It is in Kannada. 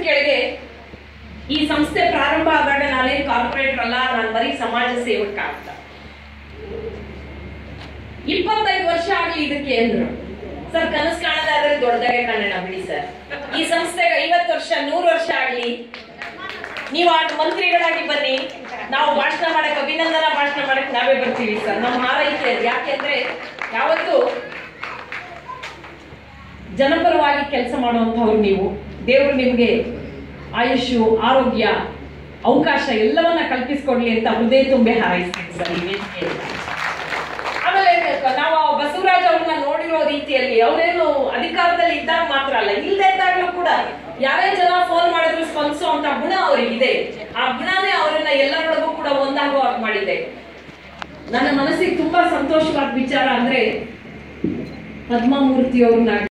ಕೆಳಗೆ ಈ ಸಂಸ್ಥೆ ಪ್ರಾರಂಭ ಆದಾಗ ನಾನೇನ್ ಕಾರ್ಪೊರೇಟರ್ ಅಲ್ಲ ನಾನು ಬರೀ ಸಮಾಜ ಸೇವಕ ಅಂತ ಇಪ್ಪತ್ತೈದು ವರ್ಷ ಆಗ್ಲಿ ಇದಕ್ಕೆ ಅಂದ್ರು ಸರ್ ಕನಸು ಕಾಣೋದಾದ್ರೆ ದೊಡ್ಡದಾಗೆ ಕಾಣೋಣ ಬಿಡಿ ಸರ್ ಈ ಸಂಸ್ಥೆಗೆ ಐವತ್ತು ವರ್ಷ ನೂರು ವರ್ಷ ಆಗ್ಲಿ ನೀವು ಆ ಮಂತ್ರಿಗಳಾಗಿ ಬನ್ನಿ ನಾವು ಭಾಷಣ ಮಾಡಕ್ ಅಭಿನಂದನಾ ಭಾಷಣ ಮಾಡಕ್ ನಾವೇ ಬರ್ತೀವಿ ಸರ್ ನಮ್ಮ ಹಾರೈಕೆ ಅದು. ಯಾಕೆಂದ್ರೆ ಯಾವತ್ತು ಜನಪರವಾಗಿ ಕೆಲಸ ಮಾಡುವಂತವ್ರು ನೀವು ದೇವರು ನಿಮಗೆ ಆಯುಷು ಆರೋಗ್ಯ ಅವಕಾಶ ಎಲ್ಲವನ್ನ ಕಲ್ಪಿಸ್ಕೊಡ್ಲಿ ಅಂತ ಹೃದಯ ತುಂಬೆ ಹಾರೈಸ್ತೀನಿ ಸರ್ ಈ ವೇದಿಕೆಯಿಂದ ಆಮೇಲೆ ನಾವು ಆ ಬಸವರಾಜ್ ಅವ್ರನ್ನ ನೋಡಿರೋ ರೀತಿಯಲ್ಲಿ ಅವರೇನು ಅಧಿಕಾರದಲ್ಲಿ ಇದ್ದಾಗ ಮಾತ್ರ ಅಲ್ಲ ಇಲ್ಲದೆ ಇದ್ದಾಗಲೂ ಕೂಡ ಯಾರೇ ಜನ ಫೋನ್ ಮಾಡಿದ್ರು ಸ್ಪಂದಿಸುವಂತ ಗುಣ ಅವರಿಗಿದೆ ಆ ಗುಣನೇ ಅವರನ್ನ ಎಲ್ಲರೊಳಗೂ ಕೂಡ ಒಂದಾಗೋ ಹಾಗೆ ಮಾಡಿದೆ ನನ್ನ ಮನಸ್ಸಿಗೆ ತುಂಬಾ ಸಂತೋಷವಾದ ವಿಚಾರ ಅಂದ್ರೆ ಪದ್ಮಮೂರ್ತಿ ಅವ್ರನ್ನ